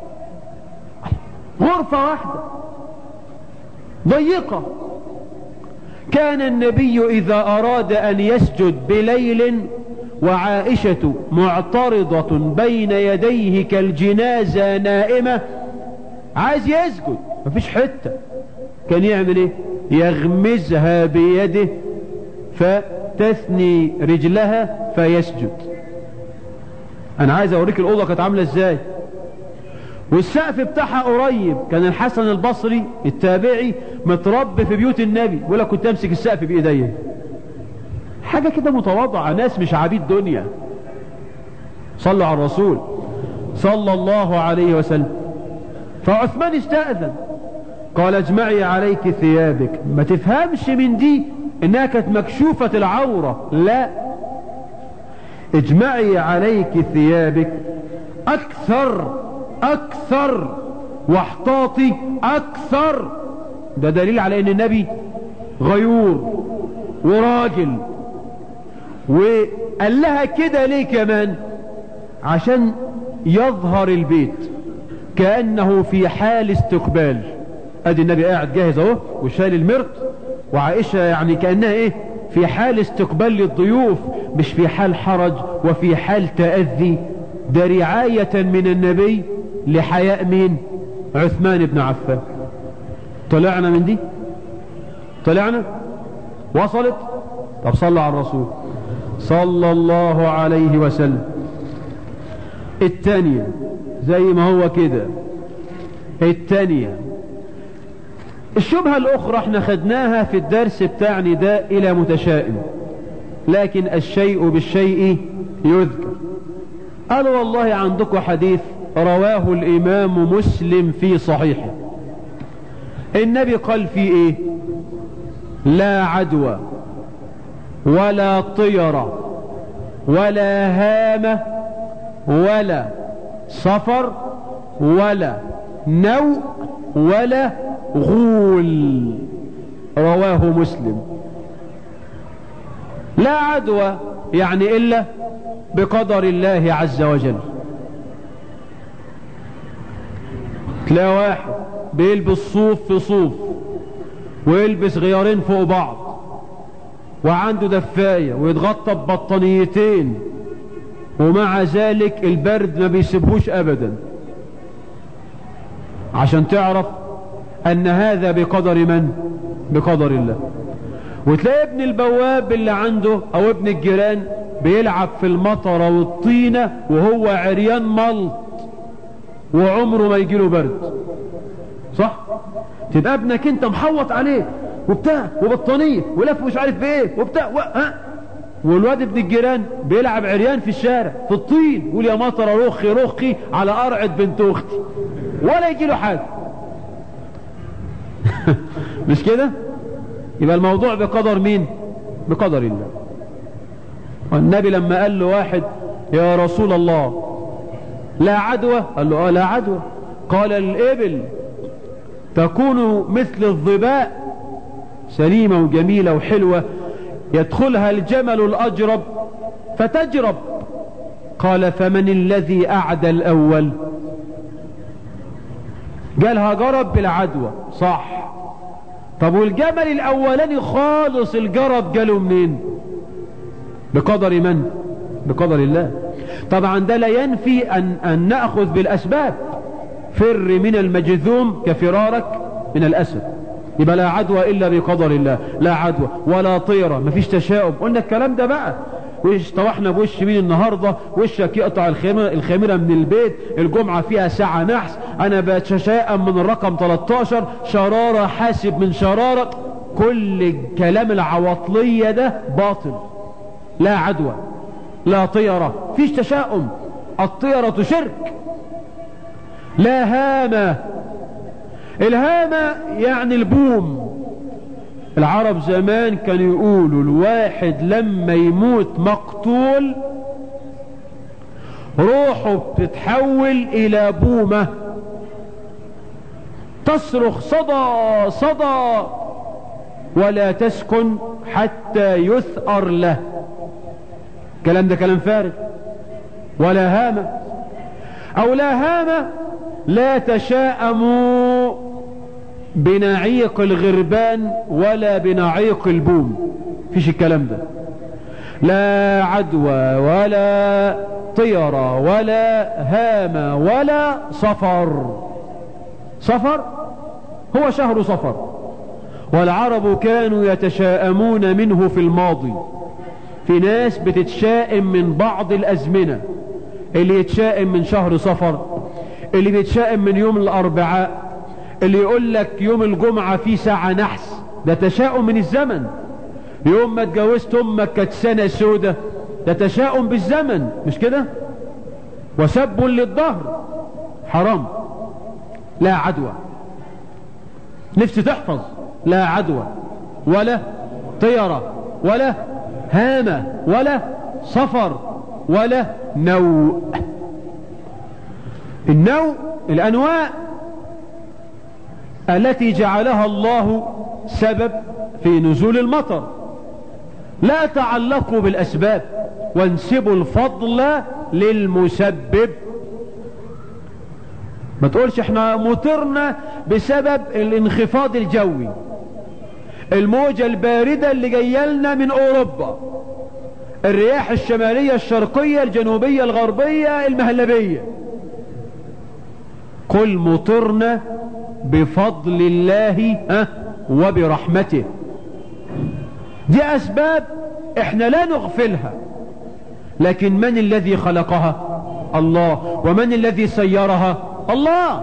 غرفة واحدة ضيقة كان النبي إذا أراد أن يسجد بليل وعائشة معترضة بين يديه كالجنازة نائمة عايز يسجد مفيش حتة كان يعمل ايه يغمزها بيده فتثني رجلها فيسجد انا عايز اوريك الاوضه كانت عامله ازاي والسقف بتاعها قريب كان الحسن البصري التابعي متربي في بيوت النبي يقول لك كنت امسك السقف بايديا حاجه كده متواضعه ناس مش عبيد دنيا صلوا على الرسول صلى الله عليه وسلم فعثمان استأذن قال اجمعي عليك ثيابك ما تفهمش من دي انها كانت مكشوفة العورة لا اجمعي عليك ثيابك اكثر اكثر واحتاطي اكثر ده دليل على ان النبي غيور وراجل وقال لها كده ليه كمان عشان يظهر البيت كأنه في حال استقبال ادي النبي قاعد جاهز اهو وشايل المرط وعائشة يعني كأنها ايه في حال استقبال للضيوف مش في حال حرج وفي حال تأذي ده رعاية من النبي لحياء مين عثمان بن عفان طلعنا من دي طلعنا وصلت طب صلى على الرسول صلى الله عليه وسلم الثانية زي ما هو كده الثانية الشبهة الأخرى احنا خدناها في الدرس بتاع نداء إلى متشائم لكن الشيء بالشيء يذكر قالوا والله عندكم حديث رواه الإمام مسلم في صحيحه النبي قال فيه ايه لا عدوى ولا طيرة ولا هامة ولا صفر ولا نوء ولا غول رواه مسلم لا عدوى يعني إلا بقدر الله عز وجل تلاقي واحد بيلبس صوف في صوف ويلبس غيارين فوق بعض وعنده دفاية ويتغطى ببطانيتين ومع ذلك البرد ما بيسيبهوش ابدا عشان تعرف ان هذا بقدر من بقدر الله وتلاقي ابن البواب اللي عنده او ابن الجيران بيلعب في المطره والطينة وهو عريان ملط وعمره ما يجيله برد صح تبقى ابنك انت محوط عليه وبتاع وبطانية ولف مش عارف بايه وبتاع و... ها والواد ابن الجيران بيلعب عريان في الشارع في الطين يقول يا مطر رخي رخي على قرعة بنت اختي ولا يجي له حاجة مش كده يبقى الموضوع بقدر مين بقدر الله والنبي لما قال له واحد يا رسول الله لا عدوى قال له اه لا عدوى قال الابل تكون مثل الظباء سليمة وجميلة وحلوة يدخلها الجمل الأجرب فتجرب قال فمن الذي أعدى الأول قالها جرب بالعدوى صح طب والجمل الأولاني خالص الجرب جاله منين بقدر من بقدر الله طبعا ده لا ينفي أن, أن نأخذ بالأسباب فر من المجذوم كفرارك من الأسد يبقى لا عدوى إلا بقدر الله لا عدوى ولا طيرة مفيش تشاؤم قلنا الكلام ده بقى وش طوحنا بوش مين النهاردة وشك يقطع الخامرة, الخامرة من البيت الجمعة فيها ساعة نحس انا بتشائم من الرقم 13 شرارة حاسب من شرارة كل الكلام العواطلية ده باطل لا عدوى لا طيرة فيش تشاؤم الطيرة شرك لا هامة الهامة يعني البوم العرب زمان كانوا يقولوا الواحد لما يموت مقتول روحه بتتحول الى بومة تصرخ صدى صدى ولا تسكن حتى يثأر له كلام ده كلام فارغ ولا هامة او لا هامة لا تشاءموا بنعيق الغربان ولا بنعيق البوم فيش الكلام ده لا عدوى ولا طيرة ولا هامة ولا صفر صفر هو شهر صفر والعرب كانوا يتشاءمون منه في الماضي في ناس بتتشائم من بعض الأزمنة اللي يتشائم من شهر صفر اللي بيتشائم من يوم الأربعاء اللي يقول لك يوم الجمعة في ساعة نحس ده تشاؤم من الزمن يوم ما اتجوزت امك كانت سنة سودة ده تشاؤم بالزمن مش كده وسب للظهر حرام لا عدوى نفسي تحفظ لا عدوى ولا طيرة ولا هامة ولا صفر ولا نوء النوء الأنواع التي جعلها الله سبب في نزول المطر لا تعلقوا بالأسباب وانسبوا الفضل للمسبب ما تقولش احنا مطرنا بسبب الانخفاض الجوي الموجة الباردة اللي جايه لنا من اوروبا الرياح الشمالية الشرقية الجنوبية الغربية المهلبية قل مطرنا بفضل الله ها وبرحمته دي اسباب احنا لا نغفلها لكن من الذي خلقها الله ومن الذي سيرها الله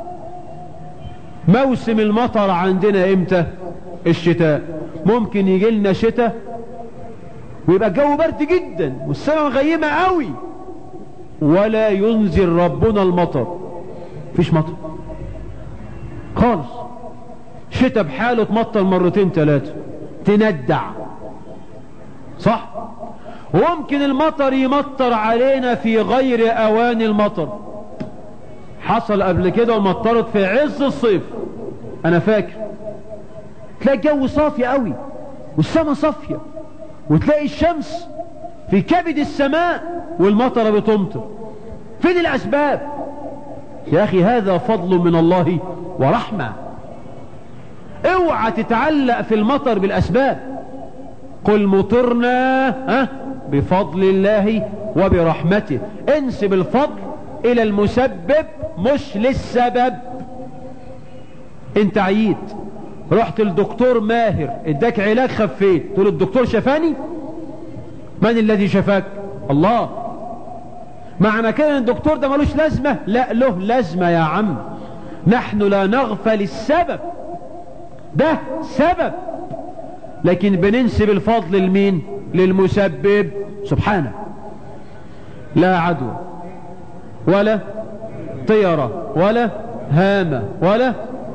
موسم المطر عندنا امتى الشتاء ممكن يجي لنا شتاء ويبقى الجو برد جدا والسماء مغيمة قوي ولا ينزل ربنا المطر فيش مطر خالص شتاء بحاله تمطر مرتين ثلاثة تندع صح وممكن المطر يمطر علينا في غير اوان المطر حصل قبل كده ومطرت في عز الصيف انا فاكر تلاقي الجو صافي قوي والسماء صافية وتلاقي الشمس في كبد السماء والمطر بتمطر فين الاسباب يا اخي هذا فضل من الله ورحمة اوعى تتعلق في المطر بالاسباب قل مطرنا ها بفضل الله وبرحمته انسب الفضل الى المسبب مش للسبب انت عييت رحت للدكتور ماهر اداك علاج خفيت تقول الدكتور شفاني من الذي شفاك الله معنى كده الدكتور ده ملوش لازمة لا له لازمة يا عم نحن لا نغفل السبب ده سبب لكن بننسب الفضل لمين للمسبب سبحانه لا عدوى ولا طيرة ولا هامة ولا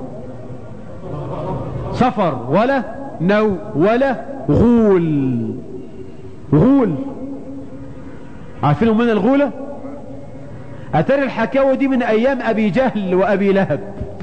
سفر ولا نو ولا غول غول عارفين من الغولة اتاري الحكاوة دي من ايام ابي جهل وابي لهب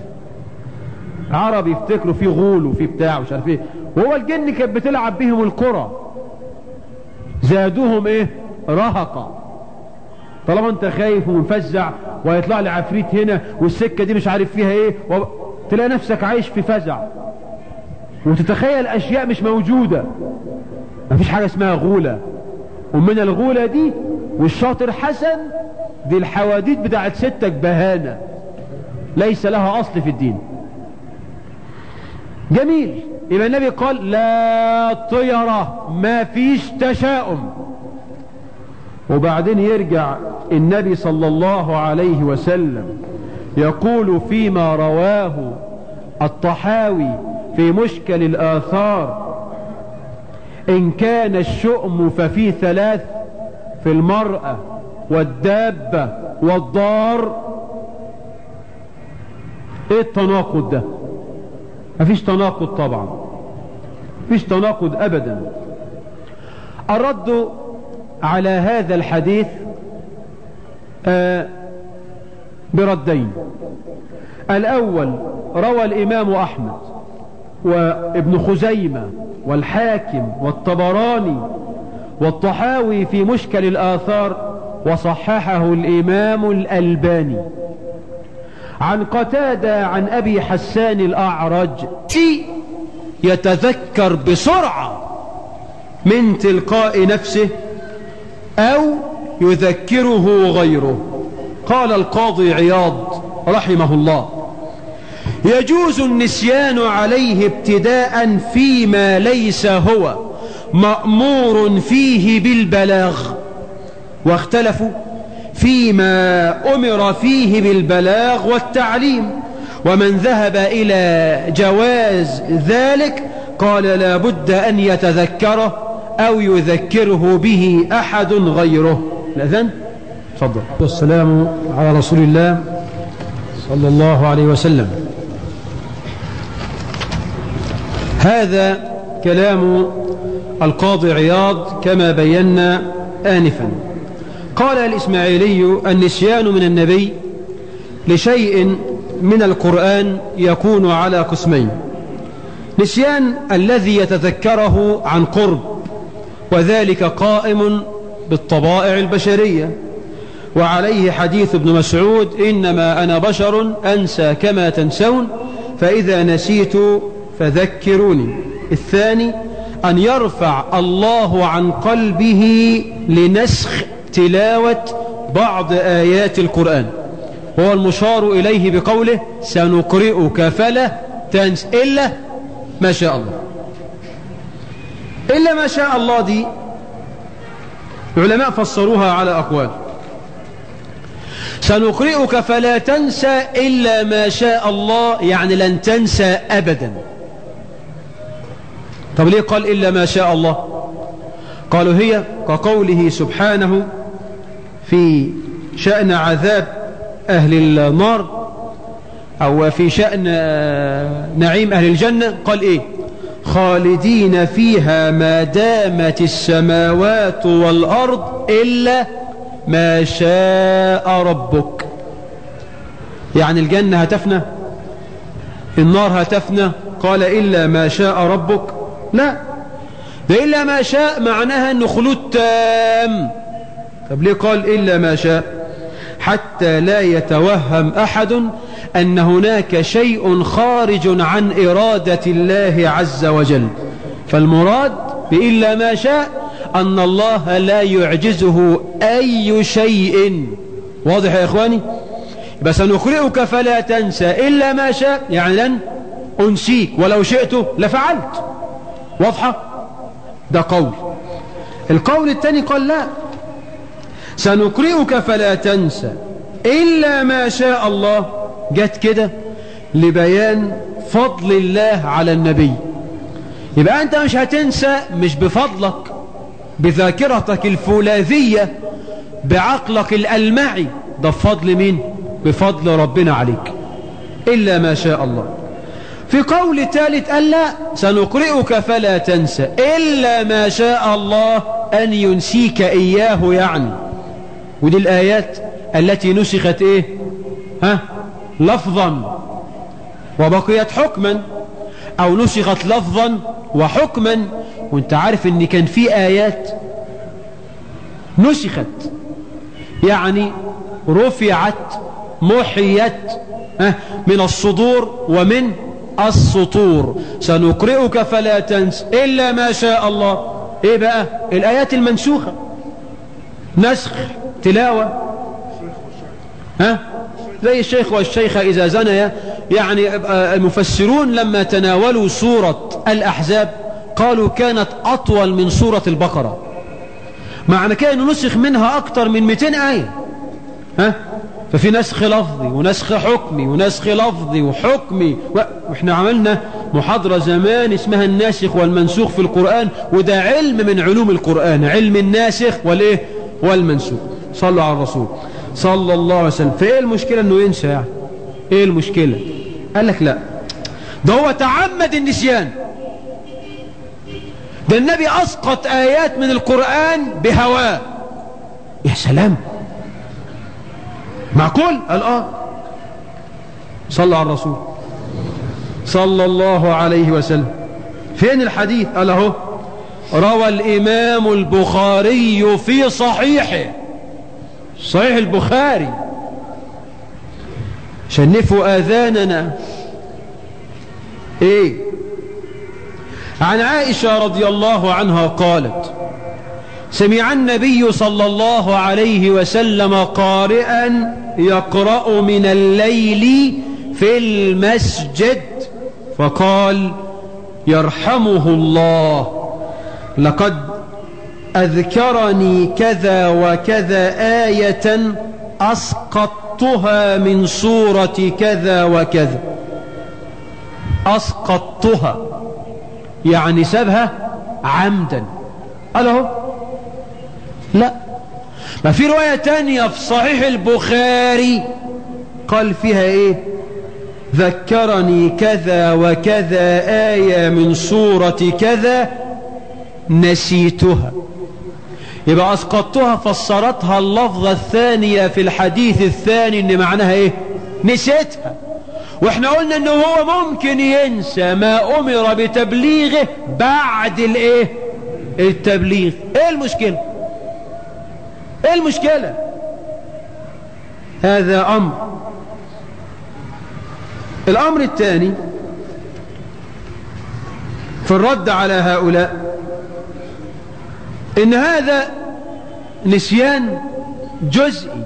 عرب يفتكروا فيه غول وفيه بتاع ومش عارف ايه وهو الجن كانت بتلعب بهم الكرة زادوهم ايه رهقا طالما انت خايف ومفزع وهيطلع لي عفريت هنا والسكة دي مش عارف فيها ايه و... تلاقي نفسك عايش في فزع وتتخيل اشياء مش موجودة مفيش حاجة اسمها غولة ومن الغولة دي والشاطر حسن دي الحواديت بتاعت ستك بهانة ليس لها اصل في الدين جميل يبقى النبي قال لا طيرة ما فيش تشاؤم وبعدين يرجع النبي صلى الله عليه وسلم يقول فيما رواه الطحاوي في مشكل الآثار إن كان الشؤم ففي ثلاث في المرأة والدابة والضار ايه التناقض ده مفيش تناقض طبعا مفيش تناقض ابدا الرد على هذا الحديث آه بردين الاول روى الامام احمد وابن خزيمة والحاكم والطبراني والطحاوي في مشكل الآثار وصححه الإمام الألباني عن قتادة عن أبي حسان الأعرج يتذكر بسرعة من تلقاء نفسه أو يذكره غيره قال القاضي عياض رحمه الله يجوز النسيان عليه ابتداء فيما ليس هو مأمور فيه بالبلاغ واختلفوا فيما أمر فيه بالبلاغ والتعليم ومن ذهب إلى جواز ذلك قال لا بد أن يتذكره أو يذكره به أحد غيره الأذن تفضل والسلام على رسول الله صلى الله عليه وسلم هذا كلام القاضي عياض كما بينا آنفا قال الإسماعيلي النسيان من النبي لشيء من القرآن يكون على قسمين نسيان الذي يتذكره عن قرب وذلك قائم بالطبائع البشرية وعليه حديث ابن مسعود إنما أنا بشر أنسى كما تنسون فإذا نسيت فذكروني الثاني أن يرفع الله عن قلبه لنسخ تلاوة بعض آيات القرآن هو المشار إليه بقوله سنقرئك فلا تنس إلا ما شاء الله إلا ما شاء الله دي العلماء فسروها على أقوال سنقرئك فلا تنسى إلا ما شاء الله يعني لن تنسى أبدا طب ليه قال إلا ما شاء الله قالوا هي كقوله سبحانه في شأن عذاب أهل النار أو في شأن نعيم أهل الجنة قال إيه خالدين فيها ما دامت السماوات والأرض إلا ما شاء ربك يعني الجنة هتفنى النار هتفنى قال إلا ما شاء ربك لا ده إلا ما شاء معناها أنه خلود تام طب ليه قال إلا ما شاء حتى لا يتوهم أحد أن هناك شيء خارج عن إرادة الله عز وجل فالمراد بإلا ما شاء أن الله لا يعجزه أي شيء واضح يا إخواني بس نقرئك فلا تنسى إلا ما شاء يعني لن أنسيك ولو شئت لفعلت واضحة ده قول القول الثاني قال لا سنقرئك فلا تنسى إلا ما شاء الله جت كده لبيان فضل الله على النبي يبقى أنت مش هتنسى مش بفضلك بذاكرتك الفولاذية بعقلك الألمعي ده بفضل مين بفضل ربنا عليك إلا ما شاء الله في قول ثالث قال لا سنقرئك فلا تنسى إلا ما شاء الله أن ينسيك إياه يعني ودي الآيات التي نسخت إيه ها لفظا وبقيت حكما أو نسخت لفظا وحكما وانت عارف ان كان في آيات نسخت يعني رفعت محيت من الصدور ومن السطور سنقرئك فلا تنس إلا ما شاء الله إيه بقى الآيات المنسوخة نسخ تلاوة ها زي الشيخ والشيخة إذا زنيا يعني المفسرون لما تناولوا سورة الأحزاب قالوا كانت أطول من سورة البقرة معنى كان نسخ منها أكثر من 200 آية ها ففي نسخ لفظي ونسخ حكمي ونسخ لفظي وحكمي واحنا عملنا محاضرة زمان اسمها الناسخ والمنسوخ في القرآن وده علم من علوم القرآن علم الناسخ والايه والمنسوخ صلوا على الرسول صلى الله عليه وسلم فايه المشكلة انه ينسى يعني ايه المشكلة قال لك لا ده هو تعمد النسيان ده النبي أسقط آيات من القرآن بهواه يا سلام معقول قال آه صلى على الرسول صلى الله عليه وسلم فين الحديث قال اهو روى الإمام البخاري في صحيحه صحيح البخاري شنفوا آذاننا ايه عن عائشة رضي الله عنها قالت سمع النبي صلى الله عليه وسلم قارئا يقرأ من الليل في المسجد فقال يرحمه الله لقد أذكرني كذا وكذا آية أسقطتها من سورة كذا وكذا أسقطتها يعني سابها عمدا قال اهو لا ما في رواية تانية في صحيح البخاري قال فيها ايه ذكرني كذا وكذا آية من سورة كذا نسيتها يبقى أسقطتها فسرتها اللفظة الثانية في الحديث الثاني ان معناها ايه نسيتها واحنا قلنا ان هو ممكن ينسى ما امر بتبليغه بعد الايه التبليغ ايه المشكلة ايه المشكلة هذا امر الامر الثاني في الرد على هؤلاء ان هذا نسيان جزئي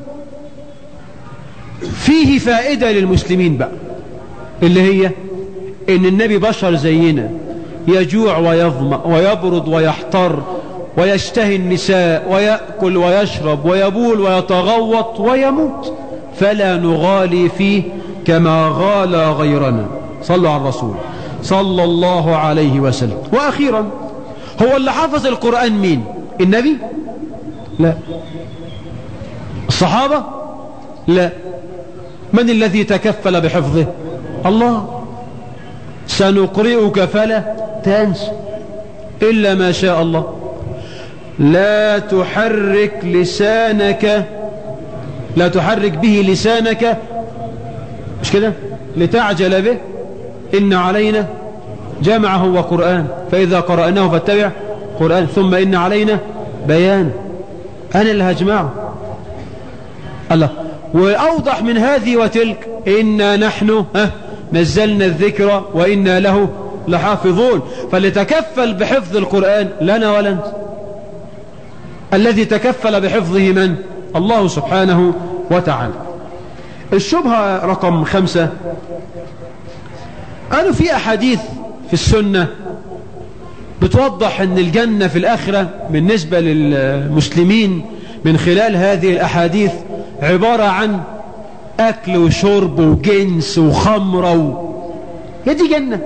فيه فائدة للمسلمين بقى اللي هي ان النبي بشر زينا يجوع ويظمأ ويبرد ويحتر ويشتهي النساء ويأكل ويشرب ويبول ويتغوط ويموت فلا نغالي فيه كما غالى غيرنا صلوا على الرسول صلى الله عليه وسلم وأخيرا هو اللي حفظ القرآن مين النبي لا الصحابة لا من الذي تكفل بحفظه الله سنقرئك فلا تنسى إلا ما شاء الله لا تحرك لسانك لا تحرك به لسانك مش كده لتعجل به إن علينا جمعه وقرآن فإذا قرأناه فاتبع قرآن ثم إن علينا بيان أنا اللي هجمعه الله وأوضح من هذه وتلك إنا نحن ها نزلنا الذكر وإنا له لحافظون فلتكفل بحفظ القرآن لنا ولا انت الذي تكفل بحفظه من الله سبحانه وتعالى الشبهة رقم خمسة قالوا في أحاديث في السنة بتوضح أن الجنة في الآخرة بالنسبة للمسلمين من خلال هذه الأحاديث عبارة عن أكل وشرب وجنس وخمرة و... هي دي جنة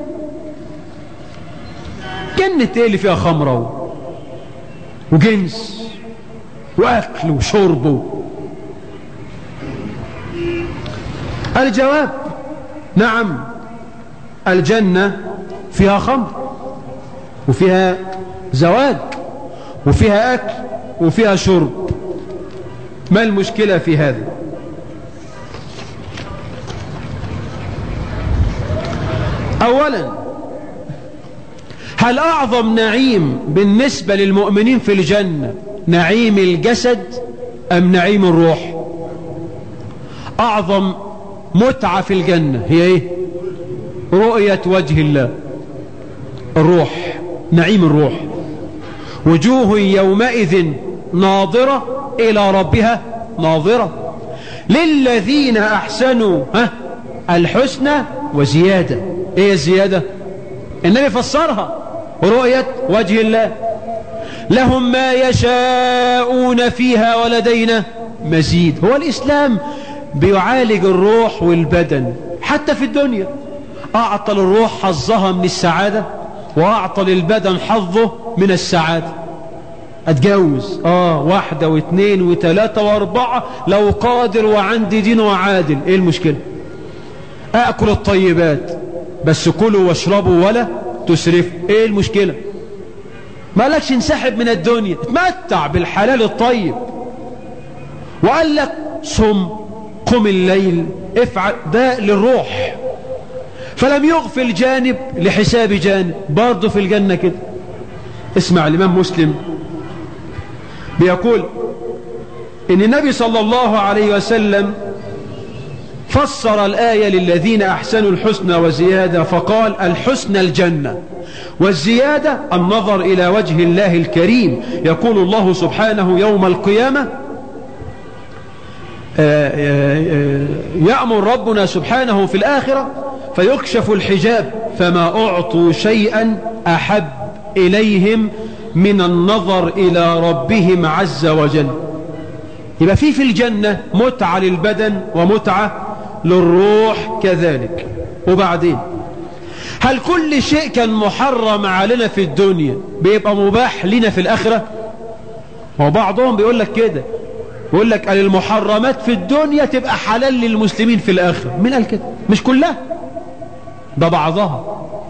جنة ايه اللي فيها خمرة و... وجنس وأكل وشرب و... الجواب نعم الجنة فيها خمر وفيها زواج وفيها أكل وفيها شرب ما المشكلة في هذا أولا هل أعظم نعيم بالنسبة للمؤمنين في الجنة نعيم الجسد أم نعيم الروح أعظم متعة في الجنة هي إيه رؤية وجه الله الروح نعيم الروح وجوه يومئذ ناظرة إلى ربها ناظرة للذين أحسنوا ها الحسنى وزيادة إيه الزيادة النبي فسرها رؤية وجه الله لهم ما يشاءون فيها ولدينا مزيد هو الإسلام بيعالج الروح والبدن حتى في الدنيا أعطى للروح حظها من السعادة وأعطى للبدن حظه من السعادة أتجوز آه واحدة واثنين وثلاثة واربعة لو قادر وعندي دين وعادل إيه المشكلة اكل الطيبات بس كلوا واشربوا ولا تسرفوا ايه المشكلة ما لكش انسحب من الدنيا اتمتع بالحلال الطيب وقال لك صم قم الليل افعل ده للروح فلم يغفل جانب لحساب جانب برضه في الجنة كده اسمع الإمام مسلم بيقول إن النبي صلى الله عليه وسلم فسر الآية للذين أحسنوا الحسنى وزيادة فقال الحسنى الجنة والزيادة النظر إلى وجه الله الكريم يقول الله سبحانه يوم القيامة يأمر ربنا سبحانه في الآخرة فيكشف الحجاب فما أعطوا شيئا أحب إليهم من النظر إلى ربهم عز وجل يبقى في في الجنة متعة للبدن ومتعة للروح كذلك وبعدين هل كل شيء كان محرم علينا في الدنيا بيبقى مباح لنا في الآخرة وبعضهم بيقول لك كده بيقول لك المحرمات في الدنيا تبقى حلال للمسلمين في الآخرة من قال كده مش كلها ده بعضها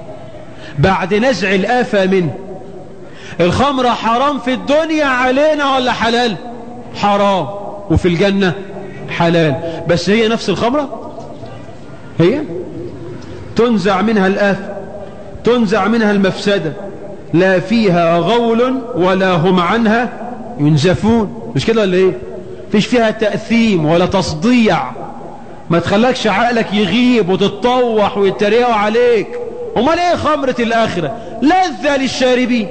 بعد نزع الآفة منه الخمر حرام في الدنيا علينا ولا حلال حرام وفي الجنة حلال بس هي نفس الخمرة هي تنزع منها الآفة تنزع منها المفسدة لا فيها غول ولا هم عنها ينزفون مش كده ولا ايه فيش فيها تأثيم ولا تصديع ما تخلكش عقلك يغيب وتتطوح ويتريقوا عليك امال ايه خمرة الاخرة لذة للشاربين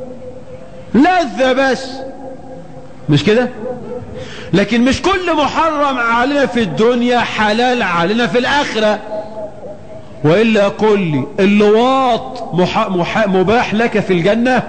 لذة بس مش كده لكن مش كل محرم علينا في الدنيا حلال علينا في الاخرة وإلا قل لي اللواط مح... مح... مباح لك في الجنة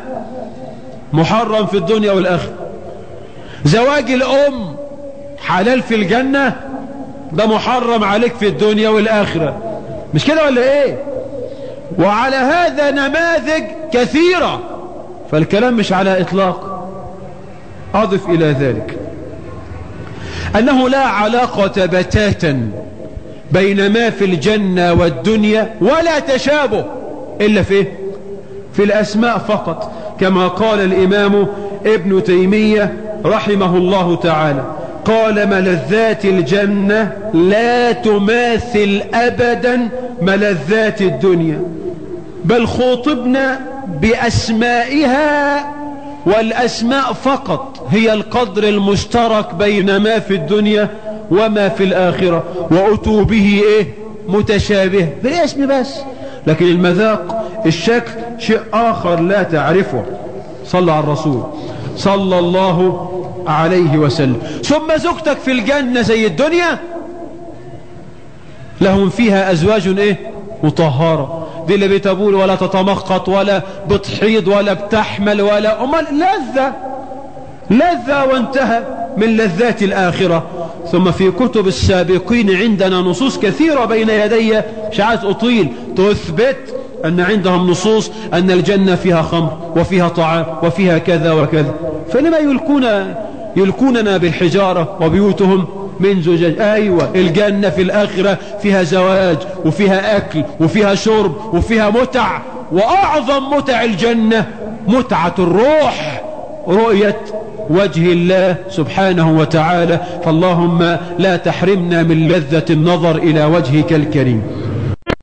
محرم في الدنيا والآخرة زواج الأم حلال في الجنة ده محرم عليك في الدنيا والآخرة مش كده ولا ايه وعلى هذا نماذج كثيرة فالكلام مش على إطلاق أضف إلى ذلك أنه لا علاقة بتاتا بين ما في الجنة والدنيا ولا تشابه إلا في في الأسماء فقط كما قال الإمام ابن تيمية رحمه الله تعالى قال ملذات الجنة لا تماثل أبدا ملذات الدنيا بل خوطبنا بأسمائها والأسماء فقط هي القدر المشترك بين ما في الدنيا وما في الآخرة وأتوا به إيه متشابه بالاسم بس لكن المذاق الشكل شيء آخر لا تعرفه صلى على الرسول صلى الله عليه وسلم ثم زوجتك في الجنة زي الدنيا لهم فيها أزواج إيه مطهرة دي اللي بتبول ولا تتمخط ولا بتحيض ولا بتحمل ولا أمال لذة لذة وانتهى من لذات الآخرة ثم في كتب السابقين عندنا نصوص كثيرة بين يدي مش عايز أطيل تثبت أن عندهم نصوص أن الجنة فيها خمر وفيها طعام وفيها كذا وكذا فلما يلقون يلقوننا بالحجارة وبيوتهم من زجاج أيوة الجنة في الآخرة فيها زواج وفيها أكل وفيها شرب وفيها متع وأعظم متع الجنة متعة الروح رؤية وجه الله سبحانه وتعالى فاللهم لا تحرمنا من لذة النظر إلى وجهك الكريم